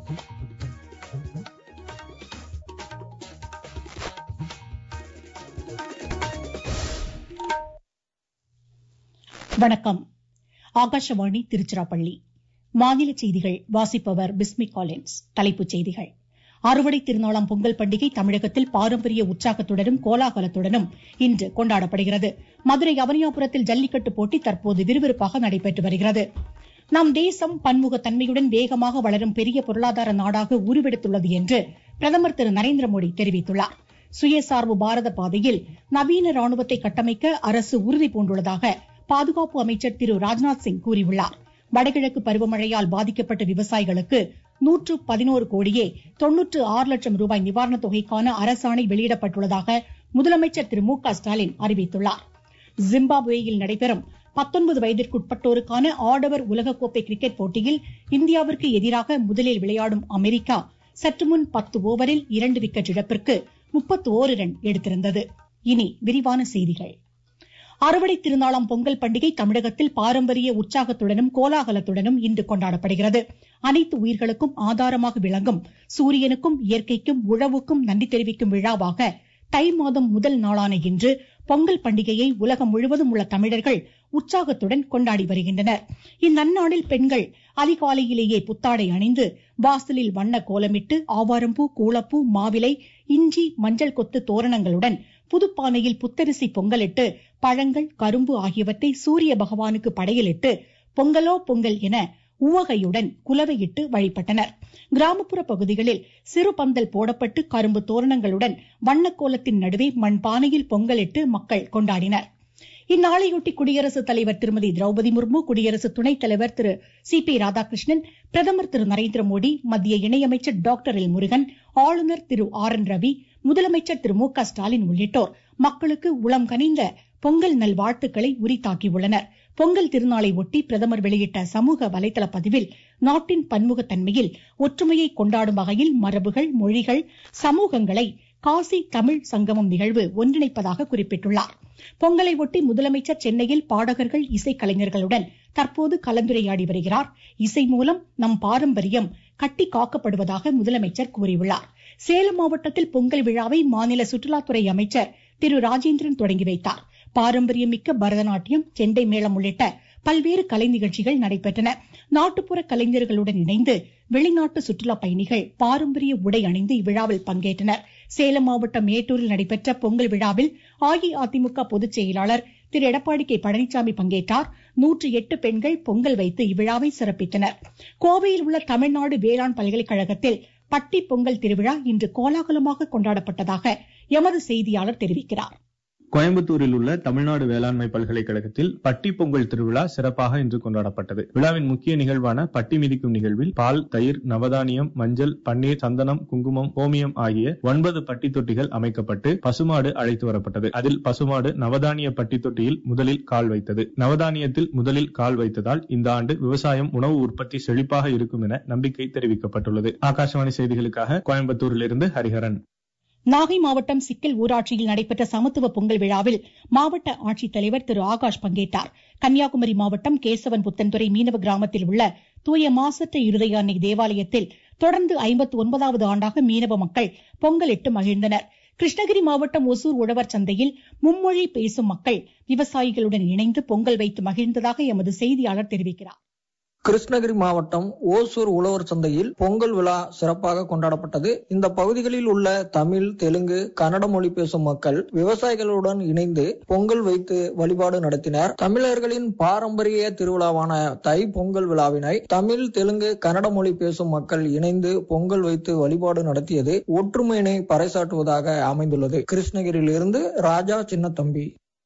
வணக்கம் ஆகாஷவாணி திருச்சிராப்பள்ளி மாநில செய்திகள் வாசிப்பவர் பிஸ்மி காலின்ஸ் தலைப்புச் செய்திகள் அறுவடை திருநாளாம் பொங்கல் பண்டிகை தமிழகத்தில் பாரம்பரிய உற்சாகத்துடனும் கோலாகலத்துடனும் இன்று கொண்டாடப்படுகிறது மதுரை அவனியாபுரத்தில் ஜல்லிக்கட்டு போட்டி தற்போது விறுவிறுப்பாக நடைபெற்று வருகிறது நம் தேசம் பன்முகத்தன்மையுடன் வேகமாக வளரும் பெரிய பொருளாதார நாடாக உருவெடுத்துள்ளது என்று பிரதமர் திரு நரேந்திர மோடி தெரிவித்துள்ளார் சுயசார்பு பாரத பாதையில் நவீன ராணுவத்தை கட்டமைக்க அரசு உறுதி பூண்டுள்ளதாக பாதுகாப்பு அமைச்சர் திரு ராஜ்நாத் சிங் கூறியுள்ளார் வடகிழக்கு பருவமழையால் பாதிக்கப்பட்ட விவசாயிகளுக்கு நூற்று பதினோரு கோடியே தொன்னூற்று ஆறு லட்சம் ரூபாய் நிவாரணத் தொகைக்கான அரசாணை வெளியிடப்பட்டுள்ளதாக முதலமைச்சர் திரு மு க ஸ்டாலின் அறிவித்துள்ளார் ஜிம்பாப்வேயில் நடைபெறும் பத்தொன்பது வயதிற்குட்பட்டோருக்கான ஆடவர் உலகக்கோப்பை கிரிக்கெட் போட்டியில் இந்தியாவிற்கு எதிராக முதலில் விளையாடும் அமெரிக்கா சற்றுமுன் பத்து ஓவரில் இரண்டு விக்கெட் இழப்பிற்கு முப்பத்து ஓரு ரன் எடுத்திருந்தது இனி விரிவான செய்திகள் அறுவடை திருநாளாம் பொங்கல் பண்டிகை தமிழகத்தில் பாரம்பரிய உற்சாகத்துடனும் கோலாகலத்துடனும் இன்று கொண்டாடப்படுகிறது அனைத்து உயிர்களுக்கும் ஆதாரமாக விளங்கும் சூரியனுக்கும் இயற்கைக்கும் உழவுக்கும் நன்றி தெரிவிக்கும் விழாவாக தை மாதம் முதல் நாளான இன்று பொங்கல் பண்டிகையை உலகம் முழுவதும் உள்ள தமிழர்கள் உற்சாகத்துடன் கொண்டாடி வருகின்றனர் இந்நன்னாளில் பெண்கள் அதிகாலையிலேயே புத்தாடை அணிந்து வாசலில் வண்ண கோலமிட்டு ஆவாரம்பூ கூளப்பூ மாவிலை இஞ்சி மஞ்சள் கொத்து தோரணங்களுடன் புதுப்பானையில் புத்தரிசி பொங்கலிட்டு பழங்கள் கரும்பு ஆகியவற்றை சூரிய பகவானுக்கு படையலிட்டு பொங்கலோ பொங்கல் என உவகையுடன் குலவையிட்டு வழிபட்டனர் கிராமப்புற பகுதிகளில் சிறு பந்தல் போடப்பட்டு கரும்பு தோரணங்களுடன் வண்ணக்கோலத்தின் நடுவே மண் பானையில் பொங்கலிட்டு மக்கள் கொண்டாடினர் இந்நாளையொட்டி குடியரசுத் தலைவர் திருமதி திரௌபதி முர்மு குடியரசு துணைத் தலைவர் திரு சி பி ராதாகிருஷ்ணன் பிரதமர் திரு நரேந்திர மோடி மத்திய இணையமைச்சர் டாக்டர் எல் முருகன் ஆளுநர் திரு ஆர் என் ரவி முதலமைச்சர் திரு மு க ஸ்டாலின் உள்ளிட்டோர் மக்களுக்கு உளம் கனிந்த பொங்கல் நல்வாழ்த்துக்களை உரித்தாக்கியுள்ளனர் பொங்கல் திருநாளை ஒட்டி பிரதமர் வெளியிட்ட சமூக வலைதள பதிவில் நாட்டின் பன்முகத்தன்மையில் ஒற்றுமையை கொண்டாடும் வகையில் மரபுகள் மொழிகள் சமூகங்களை காசி தமிழ் சங்கமம் நிகழ்வு ஒன்றிணைப்பதாக குறிப்பிட்டுள்ளார் பொங்கலை ஒட்டி முதலமைச்சர் சென்னையில் பாடகர்கள் இசைக்கலைஞர்களுடன் தற்போது கலந்துரையாடி வருகிறார் இசை மூலம் நம் பாரம்பரியம் கட்டி காக்கப்படுவதாக முதலமைச்சர் கூறியுள்ளார் சேலம் மாவட்டத்தில் பொங்கல் விழாவை மாநில சுற்றுலாத்துறை அமைச்சர் திரு ராஜேந்திரன் தொடங்கி வைத்தார் பாரம்பரியமிக்க பரதநாட்டியம் செண்டை மேளம் உள்ளிட்ட பல்வேறு கலை நிகழ்ச்சிகள் நடைபெற்றன நாட்டுப்புற கலைஞர்களுடன் இணைந்து வெளிநாட்டு சுற்றுலா பயணிகள் பாரம்பரிய உடை அணிந்து இவ்விழாவில் பங்கேற்றனர் சேலம் மாவட்டம் மேட்டூரில் நடைபெற்ற பொங்கல் விழாவில் அஇஅதிமுக பொதுச் செயலாளர் திரு எடப்பாடி கே பழனிசாமி பங்கேற்றார் நூற்று எட்டு பெண்கள் பொங்கல் வைத்து இவ்விழாவை சிறப்பித்தனர் கோவையில் உள்ள தமிழ்நாடு வேளாண் பல்கலைக்கழகத்தில் பட்டி பொங்கல் திருவிழா இன்று கோலாகலமாக கொண்டாடப்பட்டதாக எமது செய்தியாளர் தெரிவிக்கிறார் கோயம்புத்தூரில் உள்ள தமிழ்நாடு வேளாண்மை பல்கலைக்கழகத்தில் பட்டி பொங்கல் திருவிழா சிறப்பாக இன்று கொண்டாடப்பட்டது விழாவின் முக்கிய நிகழ்வான பட்டி மிதிக்கும் நிகழ்வில் பால் தயிர் நவதானியம் மஞ்சள் பன்னீர் சந்தனம் குங்குமம் ஹோமியம் ஆகிய ஒன்பது பட்டி தொட்டிகள் அமைக்கப்பட்டு பசுமாடு அழைத்து வரப்பட்டது அதில் பசுமாடு நவதானிய பட்டி தொட்டியில் முதலில் கால் வைத்தது நவதானியத்தில் முதலில் கால் வைத்ததால் இந்த ஆண்டு விவசாயம் உணவு உற்பத்தி செழிப்பாக இருக்கும் என நம்பிக்கை தெரிவிக்கப்பட்டுள்ளது ஆகாஷவாணி செய்திகளுக்காக கோயம்புத்தூரிலிருந்து ஹரிஹரன் நாகை மாவட்டம் சிக்கல் ஊராட்சியில் நடைபெற்ற சமத்துவ பொங்கல் விழாவில் மாவட்ட ஆட்சித்தலைவர் திரு ஆகாஷ் பங்கேற்றார் கன்னியாகுமரி மாவட்டம் கேசவன் புத்தன்துறை மீனவ கிராமத்தில் உள்ள தூய மாசற்ற இருதய அன்னை தேவாலயத்தில் தொடர்ந்து ஐம்பத்தி ஒன்பதாவது ஆண்டாக மீனவ மக்கள் பொங்கலிட்டு மகிழ்ந்தனர் கிருஷ்ணகிரி மாவட்டம் ஒசூர் உழவர் சந்தையில் மும்மொழி பேசும் மக்கள் விவசாயிகளுடன் இணைந்து பொங்கல் வைத்து மகிழ்ந்ததாக எமது செய்தியாளர் தெரிவிக்கிறார் கிருஷ்ணகிரி மாவட்டம் ஓசூர் உழவர் சந்தையில் பொங்கல் விழா சிறப்பாக கொண்டாடப்பட்டது இந்த பகுதிகளில் உள்ள தமிழ் தெலுங்கு கன்னட மொழி பேசும் மக்கள் விவசாயிகளுடன் இணைந்து பொங்கல் வைத்து வழிபாடு நடத்தினர் தமிழர்களின் பாரம்பரிய திருவிழாவான தை பொங்கல் விழாவினை தமிழ் தெலுங்கு கன்னட மொழி பேசும் மக்கள் இணைந்து பொங்கல் வைத்து வழிபாடு நடத்தியது ஒற்றுமையினை பறைசாற்றுவதாக அமைந்துள்ளது கிருஷ்ணகிரியிலிருந்து ராஜா சின்னத்தம்பி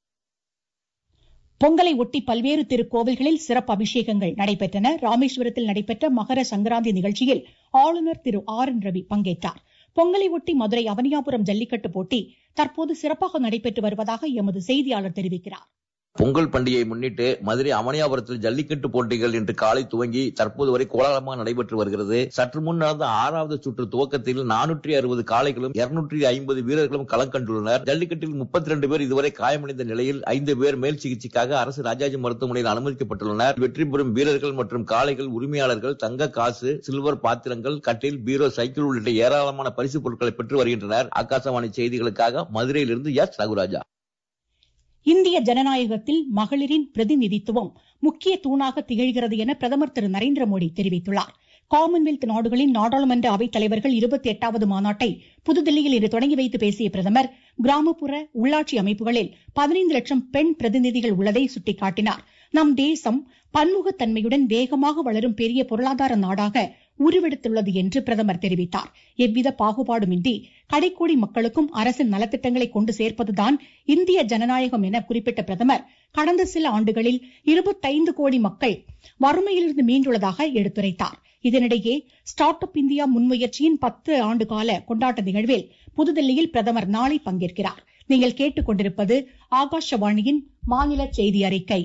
பொங்கலை ஒட்டி பல்வேறு திருக்கோவில்களில் சிறப்பு அபிஷேகங்கள் நடைபெற்றன ராமேஸ்வரத்தில் நடைபெற்ற மகர சங்கராந்தி நிகழ்ச்சியில் ஆளுநர் திரு ஆர் என் ரவி பங்கேற்றார் பொங்கலை ஒட்டி மதுரை அவனியாபுரம் ஜல்லிக்கட்டு போட்டி தற்போது சிறப்பாக நடைபெற்று வருவதாக எமது செய்தியாளர் தெரிவிக்கிறார் பொங்கல் பண்டிகையை முன்னிட்டு மதுரை அமனியாபுரத்தில் ஜல்லிக்கட்டு போட்டிகள் இன்று காலை துவங்கி தற்போது வரை கோலாகலமாக நடைபெற்று வருகிறது சற்று முன் நடந்த ஆறாவது சுற்று துவக்கத்தில் நானூற்றி அறுபது காளைகளும் இருநூற்றி ஐம்பது வீரர்களும் களம் கண்டுள்ளனர் ஜல்லிக்கட்டில் முப்பத்தி ரெண்டு பேர் இதுவரை காயமடைந்த நிலையில் ஐந்து பேர் மேல் சிகிச்சைக்காக அரசு ராஜாஜி மருத்துவமனையில் அனுமதிக்கப்பட்டுள்ளனர் வெற்றி பெறும் வீரர்கள் மற்றும் காளைகள் உரிமையாளர்கள் தங்க காசு சில்வர் பாத்திரங்கள் கட்டில் பீரோ சைக்கிள் உள்ளிட்ட ஏராளமான பரிசு பொருட்களை பெற்று வருகின்றனர் ஆகாசவாணி செய்திகளுக்காக மதுரையிலிருந்து எஸ் ரகுராஜா இந்திய ஜனநாயகத்தில் மகளிரின் பிரதிநிதித்துவம் முக்கிய தூணாக திகழ்கிறது என பிரதமர் திரு நரேந்திர மோடி தெரிவித்துள்ளார் காமன்வெல்த் நாடுகளின் நாடாளுமன்ற அவைத் தலைவர்கள் இருபத்தி எட்டாவது மாநாட்டை புதுதில்லியில் இன்று தொடங்கி வைத்து பேசிய பிரதமர் கிராமப்புற உள்ளாட்சி அமைப்புகளில் பதினைந்து லட்சம் பெண் பிரதிநிதிகள் உள்ளதை சுட்டிக்காட்டினார் நம் தேசம் பன்முகத்தன்மையுடன் வேகமாக வளரும் பெரிய பொருளாதார நாடாக உருவெடுத்துள்ளது என்று பிரதமர் தெரிவித்தார் எவ்வித பாகுபாடுமின்றி கடைக்கோடி மக்களுக்கும் அரசின் நலத்திட்டங்களை கொண்டு சேர்ப்பதுதான் இந்திய ஜனநாயகம் என குறிப்பிட்ட பிரதமர் கடந்த சில ஆண்டுகளில் இருபத்தைந்து கோடி மக்கள் வறுமையிலிருந்து மீண்டுள்ளதாக எடுத்துரைத்தார் இதனிடையே ஸ்டார்ட் அப் இந்தியா முன்முயற்சியின் பத்து ஆண்டு கால கொண்டாட்ட நிகழ்வில் புதுதில்லியில் பிரதமர் நாளை பங்கேற்கிறார் நீங்கள் கேட்டுக்கொண்டிருப்பது ஆகாஷவாணியின் மாநில செய்தி அறிக்கை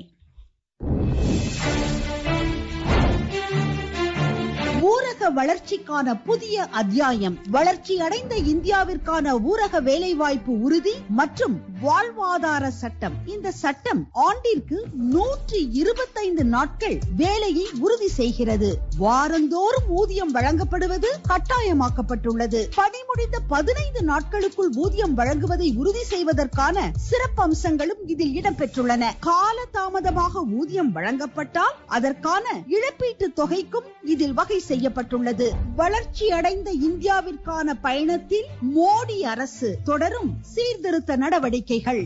ஊரக வளர்ச்சிக்கான புதிய அத்தியாயம் வளர்ச்சி அடைந்த இந்தியாவிற்கான ஊரக வேலைவாய்ப்பு உறுதி மற்றும் வாழ்வாதார சட்டம் இந்த சட்டம் ஆண்டிற்கு நூற்றி இருபத்தைந்து நாட்கள் வேலையை உறுதி செய்கிறது வாரந்தோறும் ஊதியம் வழங்கப்படுவது கட்டாயமாக்கப்பட்டுள்ளது பணி முடிந்த பதினைந்து நாட்களுக்குள் ஊதியம் வழங்குவதை உறுதி செய்வதற்கான சிறப்பம்சங்களும் இதில் இடம்பெற்றுள்ளன கால தாமதமாக ஊதியம் வழங்கப்பட்டால் அதற்கான இழப்பீட்டு தொகைக்கும் இதில் வகை செய்யப்பட்டுள்ளது வளர்ச்சி அடைந்த இந்தியாவிற்கான பயணத்தில் மோடி அரசு தொடரும் சீர்திருத்த நடவடிக்கைகள்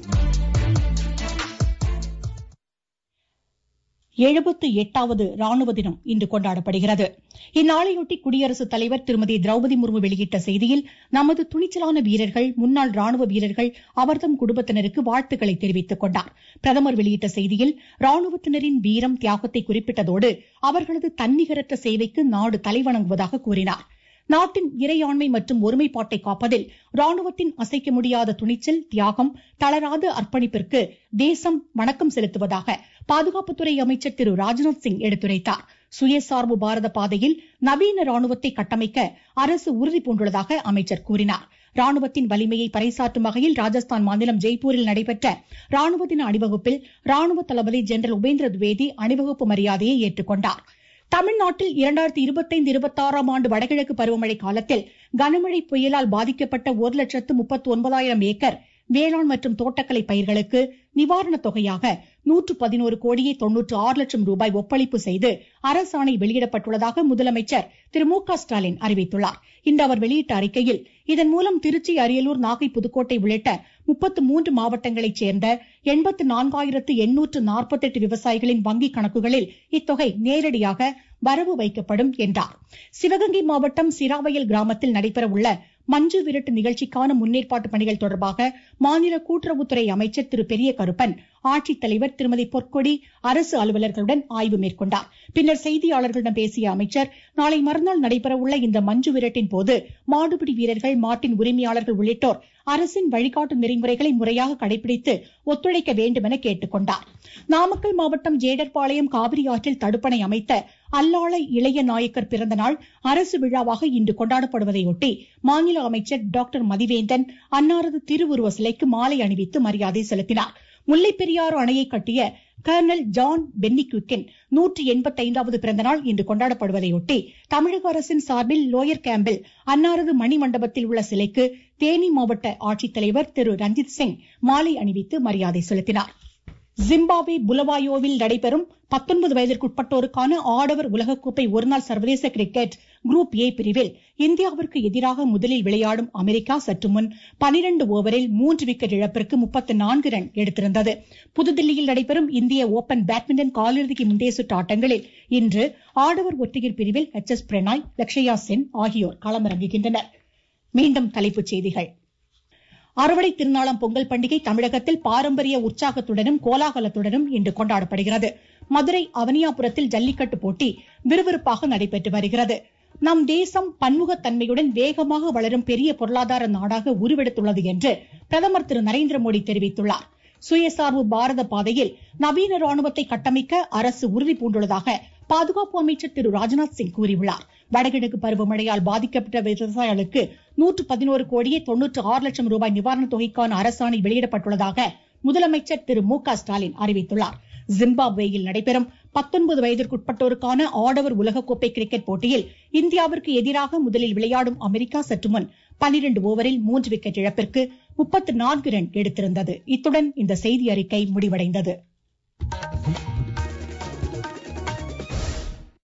எழுபத்து எட்டாவது ராணுவ தினம் இன்று கொண்டாடப்படுகிறது இந்நாளையொட்டி குடியரசுத் தலைவர் திருமதி திரௌபதி முர்மு வெளியிட்ட செய்தியில் நமது துணிச்சலான வீரர்கள் முன்னாள் ராணுவ வீரர்கள் அவர்தம் குடும்பத்தினருக்கு வாழ்த்துக்களை தெரிவித்துக் கொண்டார் பிரதமர் வெளியிட்ட செய்தியில் ராணுவத்தினரின் வீரம் தியாகத்தை குறிப்பிட்டதோடு அவர்களது தன்னிகரற்ற சேவைக்கு நாடு தலைவணங்குவதாக கூறினார் நாட்டின் இறையாண்மை மற்றும் ஒருமைப்பாட்டை காப்பதில் ராணுவத்தின் அசைக்க முடியாத துணிச்சல் தியாகம் தளராத அர்ப்பணிப்பிற்கு தேசம் வணக்கம் செலுத்துவதாக பாதுகாப்புத்துறை அமைச்சர் திரு ராஜ்நாத் சிங் எடுத்துரைத்தார் சுயசார்பு பாரத பாதையில் நவீன ராணுவத்தை கட்டமைக்க அரசு உறுதி பூண்டுள்ளதாக அமைச்சர் கூறினார் ராணுவத்தின் வலிமையை பறைசாற்றும் வகையில் ராஜஸ்தான் மாநிலம் ஜெய்ப்பூரில் நடைபெற்ற ராணுவ தின அணிவகுப்பில் ராணுவ தளபதி ஜெனரல் உபேந்திர துவேதி அணிவகுப்பு மரியாதையை ஏற்றுக்கொண்டார் தமிழ்நாட்டில் இரண்டாயிரத்தி இருபத்தைந்து இருபத்தாறாம் ஆண்டு வடகிழக்கு பருவமழை காலத்தில் கனமழை புயலால் பாதிக்கப்பட்ட ஒரு லட்சத்து முப்பத்தி ஒன்பதாயிரம் ஏக்கர் வேளாண் மற்றும் தோட்டக்கலை பயிர்களுக்கு நிவாரணத் தொகையாக நூற்று பதினோரு கோடியே தொன்னூற்று ஆறு லட்சம் ரூபாய் ஒப்பளிப்பு செய்து அரசாணை வெளியிடப்பட்டுள்ளதாக முதலமைச்சர் திரு மு க ஸ்டாலின் அறிவித்துள்ளார் இன்று அவர் வெளியிட்ட அறிக்கையில் இதன் மூலம் திருச்சி அரியலூர் நாகை புதுக்கோட்டை உள்ளிட்ட முப்பத்து மூன்று மாவட்டங்களைச் சேர்ந்த எண்பத்து நான்காயிரத்து எண்ணூற்று நாற்பத்தெட்டு விவசாயிகளின் வங்கிக் கணக்குகளில் இத்தொகை நேரடியாக வரவு வைக்கப்படும் என்றார் சிவகங்கை மாவட்டம் சிராவயல் கிராமத்தில் நடைபெறவுள்ள மஞ்சு விரட்டு நிகழ்ச்சிக்கான முன்னேற்பாட்டு பணிகள் தொடர்பாக மாநில கூட்டுறவுத்துறை அமைச்சர் திரு பெரிய கருப்பன் ஆட்சித்தலைவர் திருமதி பொற்கொடி அரசு அலுவலர்களுடன் ஆய்வு மேற்கொண்டார் பின்னர் செய்தியாளர்களிடம் பேசிய அமைச்சர் நாளை மறுநாள் நடைபெறவுள்ள இந்த மஞ்சு விரட்டின் போது மாடுபிடி வீரர்கள் மாட்டின் உரிமையாளர்கள் உள்ளிட்டோர் அரசின் வழிகாட்டு நெறிமுறைகளை முறையாக கடைபிடித்து ஒத்துழைக்க வேண்டும் என கேட்டுக் கொண்டார் நாமக்கல் மாவட்டம் ஜேடர்பாளையம் காவிரி ஆற்றில் தடுப்பணை அமைத்த அல்லாள இளைய நாயக்கர் பிறந்த நாள் அரசு விழாவாக இன்று கொண்டாடப்படுவதையொட்டி மாநில அமைச்சர் டாக்டர் மதிவேந்தன் அன்னாரது திருவுருவ சிலைக்கு மாலை அணிவித்து மரியாதை செலுத்தினார் முல்லைப் பெரியாறு அணையை கட்டிய கர்னல் ஜான் பென்னிக்விக்கின் நூற்றி எண்பத்தைந்தாவது பிறந்த நாள் இன்று கொண்டாடப்படுவதையொட்டி தமிழக அரசின் சார்பில் லோயர் கேம்பில் அன்னாரது மணிமண்டபத்தில் உள்ள சிலைக்கு தேனி மாவட்ட ஆட்சித்தலைவர் திரு ரஞ்சித் சிங் மாலை அணிவித்து மரியாதை செலுத்தினார் ஜிம்பாப்வே புலவாயோவில் நடைபெறும் பத்தொன்பது வயதிற்குட்பட்டோருக்கான ஆடவர் உலகக்கோப்பை ஒருநாள் சர்வதேச கிரிக்கெட் குரூப் ஏ பிரிவில் இந்தியாவிற்கு எதிராக முதலில் விளையாடும் அமெரிக்கா சற்று முன் பனிரண்டு ஓவரில் மூன்று விக்கெட் இழப்பிற்கு முப்பத்து நான்கு ரன் எடுத்திருந்தது புதுதில்லியில் நடைபெறும் இந்திய ஓபன் பேட்மிண்டன் காலிறுதிக்கு முந்தைய சுற்று ஆட்டங்களில் இன்று ஆடவர் ஒற்றையர் பிரிவில் எச் எஸ் பிரணாய் லக்ஷயா சென் ஆகியோர் களமிறங்குகின்றனர் மீண்டும் தலைப்புச் செய்திகள் அறுவடை திருநாளாம் பொங்கல் பண்டிகை தமிழகத்தில் பாரம்பரிய உற்சாகத்துடனும் கோலாகலத்துடனும் இன்று கொண்டாடப்படுகிறது மதுரை அவனியாபுரத்தில் ஜல்லிக்கட்டு போட்டி விறுவிறுப்பாக நடைபெற்று வருகிறது நம் தேசம் பன்முகத்தன்மையுடன் வேகமாக வளரும் பெரிய பொருளாதார நாடாக உருவெடுத்துள்ளது என்று பிரதமர் திரு நரேந்திர மோடி தெரிவித்துள்ளார் சுயசார்பு பாரத பாதையில் நவீன ராணுவத்தை கட்டமைக்க அரசு உறுதி பூண்டுள்ளதாக பாதுகாப்பு அமைச்சர் திரு ராஜ்நாத் சிங் கூறியுள்ளார் வடகிழக்கு பருவமழையால் பாதிக்கப்பட்ட விவசாயிகளுக்கு நூற்று பதினோரு கோடியே தொன்னூற்று ஆறு லட்சம் ரூபாய் நிவாரணத் தொகைக்கான அரசாணை வெளியிடப்பட்டுள்ளதாக முதலமைச்சர் திரு மு க ஸ்டாலின் அறிவித்துள்ளார் ஜிம்பாப்வேயில் நடைபெறும் பத்தொன்பது வயதிற்குட்பட்டோருக்கான ஆடவர் உலகக்கோப்பை கிரிக்கெட் போட்டியில் இந்தியாவிற்கு எதிராக முதலில் விளையாடும் அமெரிக்கா சற்று முன் பனிரெண்டு ஓவரில் மூன்று விக்கெட் இழப்பிற்கு முப்பத்து நான்கு ரன் எடுத்திருந்தது இத்துடன் இந்த செய்தி அறிக்கை முடிவடைந்தது